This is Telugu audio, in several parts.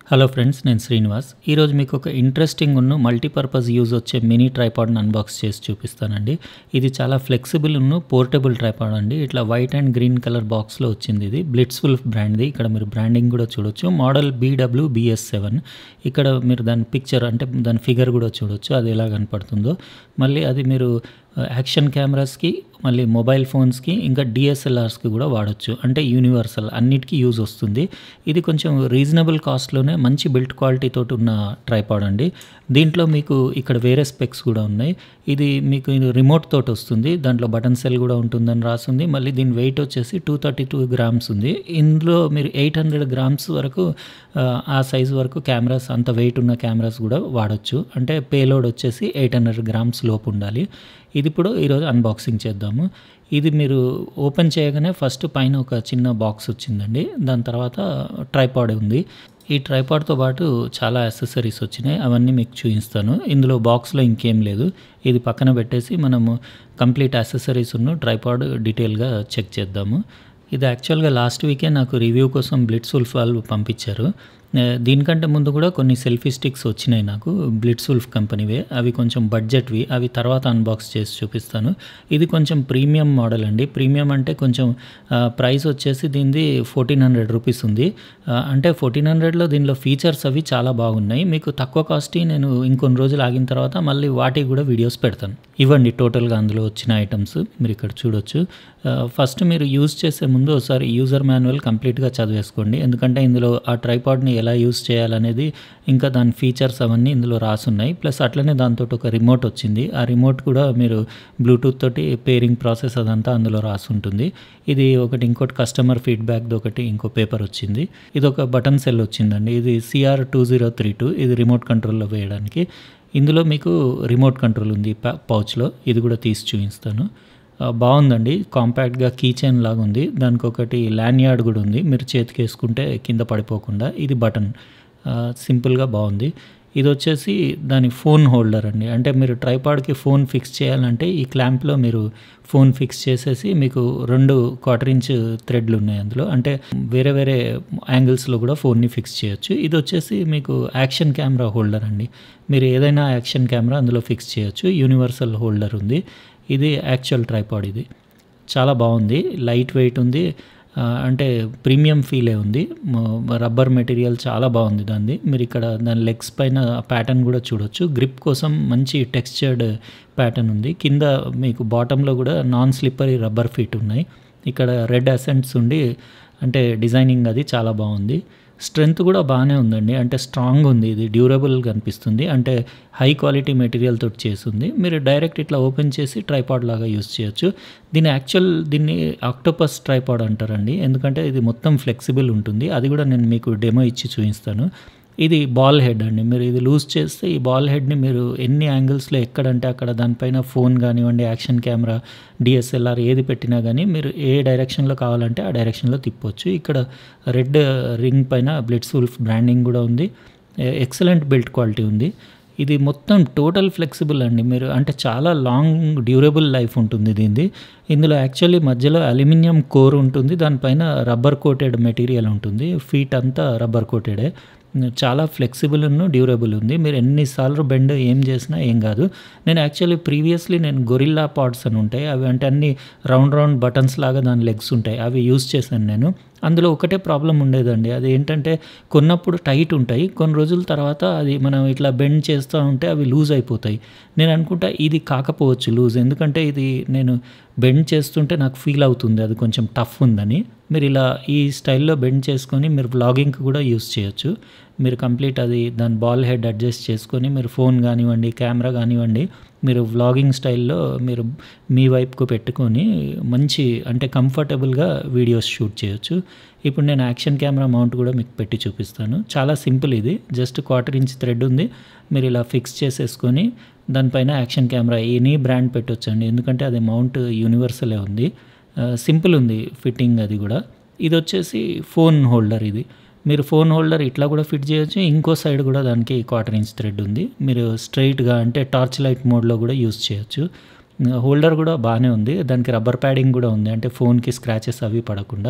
హలో ఫ్రెండ్స్ నేను శ్రీనివాస్ ఈరోజు మీకు ఒక ఇంట్రెస్టింగ్ ఉన్న మల్టీపర్పస్ యూజ్ వచ్చే మినీ ట్రైపాడ్ని అన్బాక్స్ చేసి చూపిస్తానండి ఇది చాలా ఫ్లెక్సిబుల్ ఉన్న పోర్టబుల్ ట్రైపాడ్ అండి ఇట్లా వైట్ అండ్ గ్రీన్ కలర్ బాక్స్లో వచ్చింది ఇది బ్లిట్స్ఫుల్ బ్రాండ్ది ఇక్కడ మీరు బ్రాండింగ్ కూడా చూడొచ్చు మోడల్ బీడబ్ల్యూ బిఎస్ సెవెన్ ఇక్కడ మీరు దాని పిక్చర్ అంటే దాని ఫిగర్ కూడా చూడొచ్చు అది ఎలా కనపడుతుందో మళ్ళీ అది మీరు యాక్షన్ కెమెరాస్కి మళ్ళీ మొబైల్ ఫోన్స్కి ఇంకా డిఎస్ఎల్ఆర్స్కి కూడా వాడచ్చు అంటే యూనివర్సల్ అన్నిటికీ యూజ్ వస్తుంది ఇది కొంచెం రీజనబుల్ కాస్ట్లోనే మంచి బిల్ట్ క్వాలిటీ తోటి ఉన్న ట్రైపాడ్ అండి దీంట్లో మీకు ఇక్కడ వేరే స్పెక్స్ కూడా ఉన్నాయి ఇది మీకు ఇది రిమోట్ తోటి వస్తుంది దాంట్లో బటన్ సెల్ కూడా ఉంటుందని రాసింది మళ్ళీ దీని వెయిట్ వచ్చేసి టూ థర్టీ టూ గ్రామ్స్ ఉంది ఇందులో మీరు ఎయిట్ హండ్రెడ్ గ్రామ్స్ వరకు ఆ, ఆ సైజ్ వరకు కెమెరాస్ అంత వెయిట్ ఉన్న కెమెరాస్ కూడా వాడచ్చు అంటే పేలోడ్ వచ్చేసి ఎయిట్ హండ్రెడ్ గ్రామ్స్ లోపు ఉండాలి ఇది ఇప్పుడు ఈరోజు అన్బాక్సింగ్ చేద్దాము ఇది మీరు ఓపెన్ చేయగానే ఫస్ట్ పైన ఒక చిన్న బాక్స్ వచ్చిందండి దాని తర్వాత ట్రైపాడ్ ఉంది ఈ ట్రైపాడ్తో పాటు చాలా యాక్సెసరీస్ వచ్చినాయి అవన్నీ మీకు చూపిస్తాను ఇందులో బాక్స్లో ఇంకేం లేదు ఇది పక్కన పెట్టేసి మనము కంప్లీట్ యాక్సెసరీస్ ఉన్న ట్రైపాడ్ డీటెయిల్గా చెక్ చేద్దాము ఇది యాక్చువల్గా లాస్ట్ వీకే నాకు రివ్యూ కోసం బ్లిట్స్ వాళ్ళు పంపించారు ఆ, దీనికంటే ముందు కూడా కొన్ని సెల్ఫీ స్టిక్స్ వచ్చినాయి నాకు బ్లిట్స్ ఉల్ఫ్ కంపెనీవే అవి కొంచెం బడ్జెట్వి అవి తర్వాత అన్బాక్స్ చేసి చూపిస్తాను ఇది కొంచెం ప్రీమియం మోడల్ అండి ప్రీమియం అంటే కొంచెం ఆ, ప్రైస్ వచ్చేసి దీనిది ఫోర్టీన్ హండ్రెడ్ రూపీస్ ఉంది ఆ, అంటే ఫోర్టీన్ హండ్రెడ్లో దీనిలో ఫీచర్స్ అవి చాలా బాగున్నాయి మీకు తక్కువ కాస్ట్ నేను ఇంకొన్ని రోజులు ఆగిన తర్వాత మళ్ళీ వాటికి కూడా వీడియోస్ పెడతాను ఇవ్వండి టోటల్గా అందులో వచ్చిన ఐటమ్స్ మీరు ఇక్కడ చూడొచ్చు ఆ, ఫస్ట్ మీరు యూజ్ చేసే ముందు ఒకసారి యూజర్ మాన్యువల్ కంప్లీట్గా చదివేసుకోండి ఎందుకంటే ఇందులో ఆ ట్రైపాడ్ని ఎలా యూజ్ చేయాలనేది ఇంకా దాని ఫీచర్స్ అవన్నీ ఇందులో రాసున్నాయి ప్లస్ అట్లనే దాంతో ఒక రిమోట్ వచ్చింది ఆ రిమోట్ కూడా మీరు బ్లూటూత్ తోటి పేరింగ్ ప్రాసెస్ అదంతా అందులో రాసి ఉంటుంది ఇది ఒకటి ఇంకోటి కస్టమర్ ఫీడ్బ్యాక్ది ఒకటి ఇంకో పేపర్ వచ్చింది ఇది ఒక బటన్ సెల్ వచ్చిందండి ఇది CR two zero three two ఇది రిమోట్ కంట్రోల్లో వేయడానికి ఇందులో మీకు రిమోట్ కంట్రోల్ ఉంది ప- పౌచ్లో ఇది కూడా తీసి చూపిస్తాను ఆ, బాగుందండి కాంపాక్ట్గా కీ చైన్ లాగా ఉంది దానికి ఒకటి ల్యాన్ యార్డ్ కూడా ఉంది మీరు చేతికి వేసుకుంటే కింద పడిపోకుండా ఇది బటన్ ఆ, సింపుల్గా బాగుంది ఇది వచ్చేసి దాని ఫోన్ హోల్డర్ అండి అంటే మీరు ట్రైపాడ్కి ఫోన్ ఫిక్స్ చేయాలంటే ఈ క్లాంప్లో మీరు ఫోన్ ఫిక్స్ చేసేసి మీకు రెండు క్వార్టర్ ఇంచ్ థ్రెడ్లు ఉన్నాయి అందులో అంటే వేరే వేరే యాంగిల్స్లో కూడా ఫోన్ని ఫిక్స్ చేయొచ్చు ఇది వచ్చేసి మీకు యాక్షన్ కెమెరా హోల్డర్ అండి మీరు ఏదైనా యాక్షన్ కెమెరా అందులో ఫిక్స్ చేయొచ్చు యూనివర్సల్ హోల్డర్ ఉంది ఇది యాక్చువల్ ట్రైపాడ్ ఇది చాలా బాగుంది లైట్ వెయిట్ ఉంది ఆ, అంటే ప్రీమియం ఫీలే ఉంది రబ్బర్ మెటీరియల్ చాలా బాగుంది దాన్ని మీరు ఇక్కడ దాని లెగ్స్ పైన ప్యాటర్న్ కూడా చూడొచ్చు గ్రిప్ కోసం మంచి టెక్స్చర్డ్ ప్యాటర్న్ ఉంది కింద మీకు బాటంలో కూడా నాన్ స్లిప్పరీ రబ్బర్ ఫీట్ ఉన్నాయి ఇక్కడ రెడ్ అసెంట్స్ ఉండి అంటే డిజైనింగ్ అది చాలా బాగుంది స్ట్రెంగ్త్ కూడా బాగానే ఉందండి అంటే స్ట్రాంగ్ ఉంది ఇది డ్యూరబుల్గా అనిపిస్తుంది అంటే హై క్వాలిటీ మెటీరియల్ తోటి చేసింది మీరు డైరెక్ట్ ఇట్లా ఓపెన్ చేసి ట్రైపాడ్ లాగా యూస్ చేయొచ్చు దీని యాక్చువల్ దీన్ని ఆక్టోపస్ ట్రైపాడ్ అంటారండి ఎందుకంటే ఇది మొత్తం ఫ్లెక్సిబుల్ ఉంటుంది అది కూడా నేను మీకు డెమో ఇచ్చి చూపిస్తాను ఇది బాల్ హెడ్ అండి మీరు ఇది లూజ్ చేస్తే ఈ బాల్ హెడ్ని మీరు ఎన్ని యాంగిల్స్లో ఎక్కడంటే అక్కడ దానిపైన ఫోన్ కానివ్వండి యాక్షన్ కెమెరా డిఎస్ఎల్ఆర్ ఏది పెట్టినా కానీ మీరు ఏ డైరెక్షన్లో కావాలంటే ఆ డైరెక్షన్లో తిప్పొచ్చు ఇక్కడ రెడ్ రింగ్ పైన బ్లిట్స్ ఉల్ఫ్ బ్రాండింగ్ కూడా ఉంది ఎక్సలెంట్ బిల్ట్ క్వాలిటీ ఉంది ఇది మొత్తం టోటల్ ఫ్లెక్సిబుల్ అండి మీరు అంటే చాలా లాంగ్ డ్యూరబుల్ లైఫ్ ఉంటుంది దీనిది ఇందులో యాక్చువల్లీ మధ్యలో అల్యూమినియం కోర్ ఉంటుంది దానిపైన రబ్బర్ కోటెడ్ మెటీరియల్ ఉంటుంది ఫీట్ అంతా రబ్బర్ కోటెడే చాలా ఫ్లెక్సిబుల్ ఉన్న డ్యూరబుల్ ఉంది మీరు ఎన్నిసార్లు బెండ్ ఏం చేసినా ఏం కాదు నేను యాక్చువల్లీ ప్రీవియస్లీ నేను గొరిల్లా పాడ్స్ అని ఉంటాయి అవి అంటే అన్ని రౌండ్ రౌండ్ బటన్స్ లాగా దాని లెగ్స్ ఉంటాయి అవి యూస్ చేశాను నేను అందులో ఒకటే ప్రాబ్లం ఉండేదండి అది ఏంటంటే కొన్నప్పుడు టైట్ ఉంటాయి కొన్ని రోజుల తర్వాత అది మనం ఇట్లా బెండ్ చేస్తూ ఉంటే అవి లూజ్ అయిపోతాయి నేను అనుకుంటా ఇది కాకపోవచ్చు లూజ్ ఎందుకంటే ఇది నేను బెండ్ చేస్తుంటే నాకు ఫీల్ అవుతుంది అది కొంచెం టఫ్ ఉందని మీరు ఇలా ఈ స్టైల్లో బెండ్ చేసుకొని మీరు వ్లాగింగ్కి కూడా యూస్ చేయొచ్చు మీరు కంప్లీట్ అది దాని బాల్ హెడ్ అడ్జస్ట్ చేసుకొని మీరు ఫోన్ కానివ్వండి కెమెరా కానివ్వండి మీరు వ్లాగింగ్ స్టైల్లో మీరు మీ వైపుకు పెట్టుకొని మంచి అంటే కంఫర్టబుల్గా వీడియోస్ షూట్ చేయొచ్చు ఇప్పుడు నేను యాక్షన్ కెమెరా మౌంట్ కూడా మీకు పెట్టి చూపిస్తాను చాలా సింపుల్ ఇది జస్ట్ క్వార్టర్ ఇంచ్ థ్రెడ్ ఉంది మీరు ఇలా ఫిక్స్ చేసేసుకొని దానిపైన యాక్షన్ కెమెరా ఎనీ బ్రాండ్ పెట్టొచ్చండి ఎందుకంటే అది మౌంట్ యూనివర్సలే ఉంది ఆ, సింపుల్ ఉంది ఫిట్టింగ్ అది కూడా ఇది వచ్చేసి ఫోన్ హోల్డర్ ఇది మీరు ఫోన్ హోల్డర్ ఇట్లా కూడా ఫిట్ చేయొచ్చు ఇంకో సైడ్ కూడా దానికి క్వార్టర్ ఇంచ్ థ్రెడ్ ఉంది మీరు స్ట్రైట్గా అంటే టార్చ్ లైట్ మోడ్లో కూడా యూస్ చేయొచ్చు హోల్డర్ కూడా బాగానే ఉంది దానికి రబ్బర్ ప్యాడింగ్ కూడా ఉంది అంటే ఫోన్కి స్క్రాచెస్ అవి పడకుండా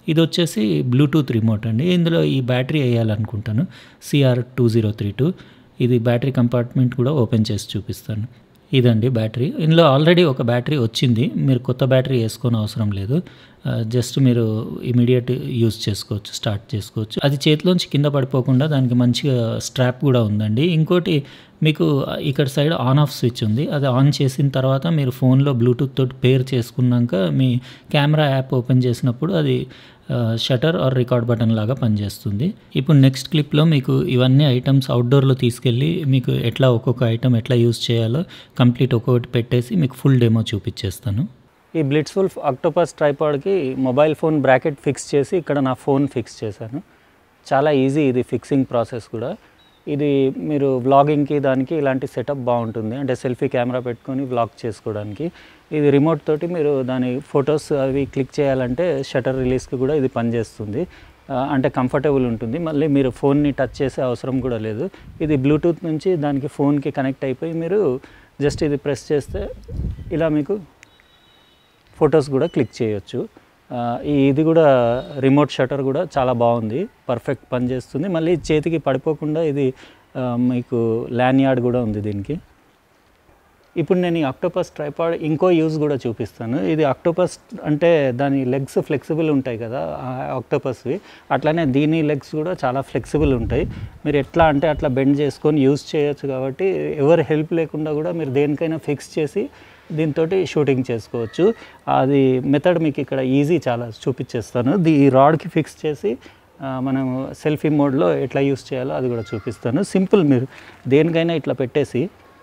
ఇది వచ్చేసి బ్లూటూత్ రిమోట్ అండి ఇందులో ఈ బ్యాటరీ వేయాలనుకుంటాను CR two zero three two ఇది బ్యాటరీ కంపార్ట్మెంట్ కూడా ఓపెన్ చేసి చూపిస్తాను ఇదండి బ్యాటరీ ఇందులో ఆల్రెడీ ఒక బ్యాటరీ వచ్చింది మీరు కొత్త బ్యాటరీ వేసుకోని అవసరం లేదు జస్ట్ మీరు ఇమీడియట్ యూస్ చేసుకోవచ్చు స్టార్ట్ చేసుకోవచ్చు అది చేతిలోంచి కింద పడిపోకుండా దానికి మంచిగా స్ట్రాప్ కూడా ఉందండి ఇంకోటి మీకు ఇక్కడ సైడ్ ఆన్ ఆఫ్ స్విచ్ ఉంది అది ఆన్ చేసిన తర్వాత మీరు ఫోన్లో బ్లూటూత్ తోటి పేర్ చేసుకున్నాక మీ కెమెరా యాప్ ఓపెన్ చేసినప్పుడు అది షటర్ ఆర్ రికార్డ్ బటన్ లాగా పనిచేస్తుంది ఇప్పుడు నెక్స్ట్ క్లిప్లో మీకు ఇవన్నీ ఐటమ్స్ అవుట్డోర్లో తీసుకెళ్ళి మీకు ఎట్లా ఒక్కొక్క ఐటమ్ ఎట్లా యూస్ చేయాలో కంప్లీట్ ఒక్కొక్కటి పెట్టేసి మీకు ఫుల్ డెమో చూపించేస్తాను ఈ బ్లిట్స్ఫుల్ అక్టోపస్ ట్రైపాడ్కి మొబైల్ ఫోన్ బ్రాకెట్ ఫిక్స్ చేసి ఇక్కడ నా ఫోన్ ఫిక్స్ చేశాను చాలా ఈజీ ఇది ఫిక్సింగ్ ప్రాసెస్ కూడా ఇది మీరు వ్లాగింగ్కి దానికి ఇలాంటి సెటప్ బాగుంటుంది అంటే సెల్ఫీ కెమెరా పెట్టుకొని వ్లాగ్ చేసుకోవడానికి ఇది రిమోట్ తోటి మీరు దాని ఫొటోస్ అవి క్లిక్ చేయాలంటే షటర్ రిలీజ్కి కూడా ఇది పనిచేస్తుంది ఆ, అంటే కంఫర్టబుల్ ఉంటుంది మళ్ళీ మీరు ఫోన్ని టచ్ చేసే అవసరం కూడా లేదు ఇది బ్లూటూత్ నుంచి దానికి ఫోన్కి కనెక్ట్ అయిపోయి మీరు జస్ట్ ఇది ప్రెస్ చేస్తే ఇలా మీకు ఫొటోస్ కూడా క్లిక్ చేయొచ్చు ఆ, ఈ ఇది కూడా రిమోట్ షటర్ కూడా చాలా బాగుంది పర్ఫెక్ట్ పనిచేస్తుంది మళ్ళీ చేతికి పడిపోకుండా ఇది ఆ, మీకు ల్యాన్ యార్డ్ కూడా ఉంది దీనికి ఇప్పుడు నేను ఈ అక్టోపస్ ట్రైపాడ్ ఇంకో యూజ్ కూడా చూపిస్తాను ఇది అక్టోపస్ అంటే దాని లెగ్స్ ఫ్లెక్సిబుల్ ఉంటాయి కదా అక్టోపస్వి అట్లానే దీని లెగ్స్ కూడా చాలా ఫ్లెక్సిబుల్ ఉంటాయి మీరు ఎట్లా అంటే అట్లా బెండ్ చేసుకొని యూజ్ చేయొచ్చు కాబట్టి ఎవరి హెల్ప్ లేకుండా కూడా మీరు దేనికైనా ఫిక్స్ చేసి దీంతో షూటింగ్ చేసుకోవచ్చు అది మెథడ్ మీకు ఇక్కడ ఈజీ చాలా చూపించేస్తాను దీ ఈ రాడ్కి ఫిక్స్ చేసి ఆ, మనం సెల్ఫీ మోడ్లో ఎట్లా యూస్ చేయాలో అది కూడా చూపిస్తాను సింపుల్ మీరు దేనికైనా ఇట్లా పెట్టేసి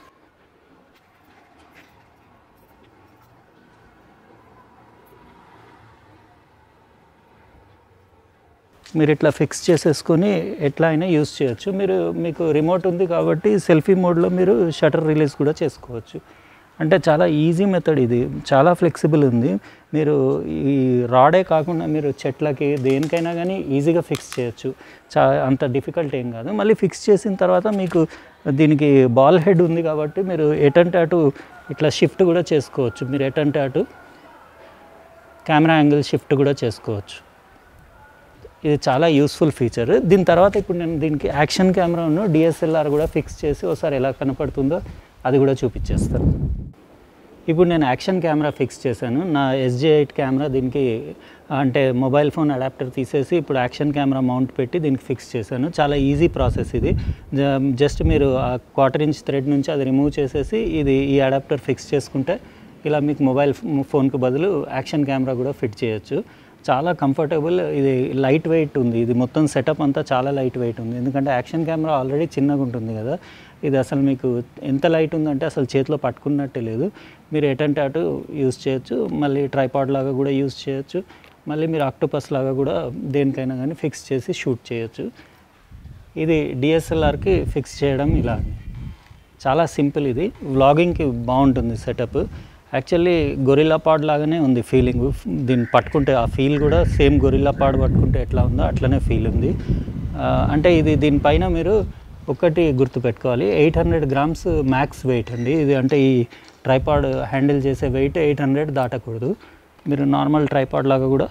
మీరు ఇట్లా ఫిక్స్ చేసేసుకొని ఎట్లా అయినా యూస్ చేయొచ్చు మీరు మీకు రిమోట్ ఉంది కాబట్టి సెల్ఫీ మోడ్లో మీరు షటర్ రిలీజ్ కూడా చేసుకోవచ్చు అంటే చాలా ఈజీ మెథడ్ ఇది చాలా ఫ్లెక్సిబుల్ ఉంది మీరు ఈ రాడే కాకుండా మీరు చెట్లకి దేనికైనా కానీ ఈజీగా ఫిక్స్ చేయొచ్చు చా అంత డిఫికల్ట్ ఏం కాదు మళ్ళీ ఫిక్స్ చేసిన తర్వాత మీకు దీనికి బాల్ హెడ్ ఉంది కాబట్టి మీరు ఎటంటే అటు ఇట్లా షిఫ్ట్ కూడా చేసుకోవచ్చు మీరు ఎటంటే అటు కెమెరా యాంగిల్ షిఫ్ట్ కూడా చేసుకోవచ్చు ఇది చాలా యూస్ఫుల్ ఫీచర్ దీని తర్వాత ఇప్పుడు నేను దీనికి యాక్షన్ కెమెరాను డిఎస్ఎల్ఆర్ కూడా ఫిక్స్ చేసి ఒకసారి ఎలా కనపడుతుందో అది కూడా చూపించేస్తాను ఇప్పుడు నేను యాక్షన్ కెమెరా ఫిక్స్ చేశాను నా ఎస్జే ఎయిట్ కెమెరా దీనికి అంటే మొబైల్ ఫోన్ అడాప్టర్ తీసేసి ఇప్పుడు యాక్షన్ కెమెరా మౌంట్ పెట్టి దీనికి ఫిక్స్ చేశాను చాలా ఈజీ ప్రాసెస్ ఇది జ- జస్ట్ మీరు ఆ క్వార్టర్ ఇంచ్ థ్రెడ్ నుంచి అది రిమూవ్ చేసేసి ఇది ఈ అడాప్టర్ ఫిక్స్ చేసుకుంటే ఇలా మీకు మొబైల్ ఫోన్కి బదులు యాక్షన్ కెమెరా కూడా ఫిట్ చేయొచ్చు చాలా కంఫర్టబుల్ ఇది లైట్ వెయిట్ ఉంది ఇది మొత్తం సెటప్ అంతా చాలా లైట్ వెయిట్ ఉంది ఎందుకంటే యాక్షన్ కెమెరా ఆల్రెడీ చిన్నగా ఉంటుంది కదా ఇది అసలు మీకు ఎంత లైట్ ఉందంటే అసలు చేతిలో పట్టుకున్నట్టే లేదు మీరు ఎటంటే అటు యూస్ చేయొచ్చు మళ్ళీ ట్రైపాడ్ లాగా కూడా యూస్ చేయొచ్చు మళ్ళీ మీరు ఆక్టోపస్ లాగా కూడా దేనికైనా కానీ ఫిక్స్ చేసి షూట్ చేయొచ్చు ఇది డిఎస్ఎల్ఆర్కి ఫిక్స్ చేయడం ఇలా చాలా సింపుల్ ఇది వ్లాగింగ్కి బాగుంటుంది సెటప్ యాక్చువల్లీ గొరిల్లా పాడ్ లాగానే ఉంది ఫీలింగ్ దీన్ని పట్టుకుంటే ఆ ఫీల్ కూడా సేమ్ గొరిల్లా పాడ్ పట్టుకుంటే ఎట్లా ఉందో అట్లనే ఫీల్ ఉంది ఆ, అంటే ఇది దీనిపైన మీరు ఒకటి గుర్తుపెట్టుకోవాలి eight hundred grams max weight అండి ఇది అంటే ఈ ట్రైపాడ్ హ్యాండిల్ చేసే వెయిట్ ఎయిట్ హండ్రెడ్ దాటకూడదు మీరు నార్మల్ ట్రైపాడ్ లాగా కూడా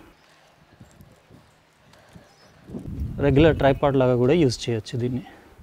రెగ్యులర్ ట్రైపాడ్ లాగా కూడా యూజ్ చేయొచ్చు దీన్ని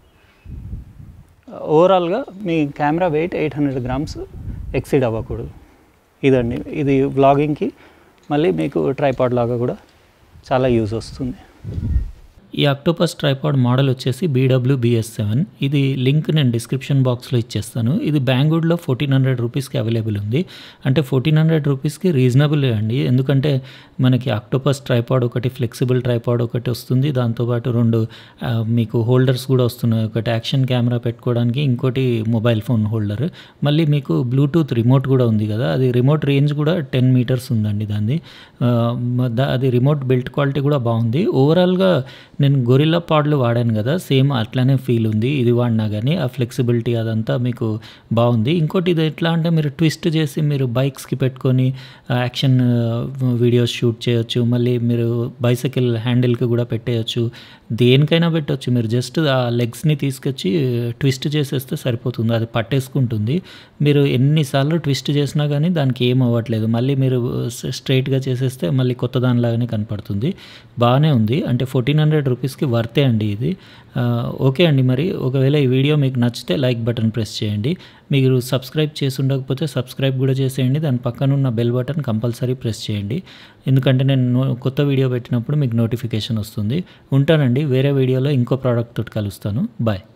ఓవరాల్గా మీ camera weight eight hundred grams exceed అవ్వకూడదు ఇదండి ఇది వ్లాగింగ్కి మళ్ళీ మీకు ట్రైపాడ్ లాగా కూడా చాలా యూజ్ వస్తుంది ఈ అక్టోపస్ ట్రైపాడ్ మోడల్ వచ్చేసి బీడబ్ల్యూ బిఎస్ సెవెన్ ఇది లింక్ నేను డిస్క్రిప్షన్ బాక్స్లో ఇచ్చేస్తాను ఇది బెంగళూరులో ఫోర్టీన్ హండ్రెడ్ రూపీస్కి అవైలబుల్ ఉంది అంటే ఫోర్టీన్ హండ్రెడ్ రూపీస్కి రీజనబుల్ అండి ఎందుకంటే మనకి అక్టోపస్ ట్రైపాడ్ ఒకటి ఫ్లెక్సిబుల్ ట్రైపాడ్ ఒకటి వస్తుంది దాంతోపాటు రెండు ఆ, మీకు హోల్డర్స్ కూడా వస్తున్నాయి ఒకటి యాక్షన్ కెమెరా పెట్టుకోవడానికి ఇంకోటి మొబైల్ ఫోన్ హోల్డర్ మళ్ళీ మీకు బ్లూటూత్ రిమోట్ కూడా ఉంది కదా అది రిమోట్ రేంజ్ కూడా టెన్ మీటర్స్ ఉందండి దాన్ని ఆ, మ- దా- అది రిమోట్ బిల్ట్ క్వాలిటీ కూడా బాగుంది ఓవరాల్గా నేను గొరిల్లా పాడ్లు వాడాను కదా సేమ్ అట్లానే ఫీల్ ఉంది ఇది వాడినా కానీ ఆ ఫ్లెక్సిబిలిటీ అదంతా మీకు బాగుంది ఇంకోటి ఇది ఎట్లా అంటే మీరు ట్విస్ట్ చేసి మీరు బైక్స్కి పెట్టుకొని యాక్షన్ వీడియోస్ షూట్ చేయొచ్చు మళ్ళీ మీరు బైసైకిల్ హ్యాండిల్కి కూడా పెట్టేయచ్చు దేనికైనా పెట్టవచ్చు మీరు జస్ట్ ఆ లెగ్స్ని తీసుకొచ్చి ట్విస్ట్ చేసేస్తే సరిపోతుంది అది పట్టేసుకుంటుంది మీరు ఎన్నిసార్లు ట్విస్ట్ చేసినా కానీ దానికి ఏం అవ్వట్లేదు మళ్ళీ మీరు స్ట్రైట్గా చేసేస్తే మళ్ళీ కొత్త దానిలాగానే కనపడుతుంది బాగానే ఉంది అంటే ఫోర్టీన్ హండ్రెడ్ రూపీస్కి వర్తే అండి ఇది ఓకే అండి మరి ఒకవేళ ఈ వీడియో మీకు నచ్చితే లైక్ బటన్ ప్రెస్ చేయండి మీరు సబ్స్క్రైబ్ చేసి ఉండకపోతే సబ్స్క్రైబ్ కూడా చేసేయండి దాని పక్కన ఉన్న బెల్ బటన్ కంపల్సరీ ప్రెస్ చేయండి ఎందుకంటే నేను కొత్త వీడియో పెట్టినప్పుడు మీకు నోటిఫికేషన్ వస్తుంది ఉంటానండి వేరే వీడియోలో ఇంకో ప్రోడక్ట్ తోటి కలుస్తాను బాయ్